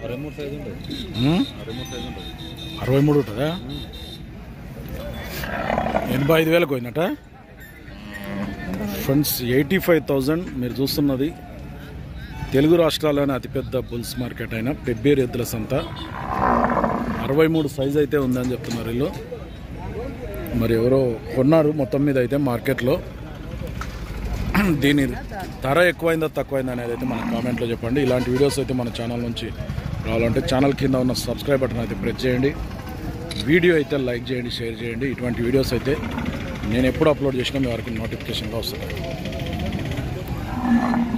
అరవై మూడు సైజు ఉంటుంది ఉమ్? అరవై మూడు సైజు ఉంటుంది అరవై మూడు ఉంటుందా ఎనభై ఐదు వేలకు పోయిందట ఫ్రెండ్స్ ఎయిటీ ఫైవ్ థౌజండ్ మీరు చూస్తున్నది తెలుగు రాష్ట్రాల్లోనే అతిపెద్ద బుల్స్ మార్కెట్ అయిన పెబ్బేరు ఎద్దుల సంత అరవై మూడు సైజ్ అయితే ఉందని చెప్తున్నారు వీళ్ళు మరి ఎవరో కొన్నారు మొత్తం మీద అయితే మార్కెట్లో దీని ధర ఎక్కువైందా తక్కువైందా అనేది అయితే మన కామెంట్లో చెప్పండి ఇలాంటి వీడియోస్ అయితే మన ఛానల్ నుంచి రావాలంటే ఛానల్ కింద ఉన్న సబ్స్క్రైబ్ బటన్ అయితే ప్రెస్ చేయండి వీడియో అయితే లైక్ చేయండి షేర్ చేయండి ఇటువంటి వీడియోస్ అయితే నేను ఎప్పుడు అప్లోడ్ చేసినా మీ వారికి నోటిఫికేషన్గా వస్తుంది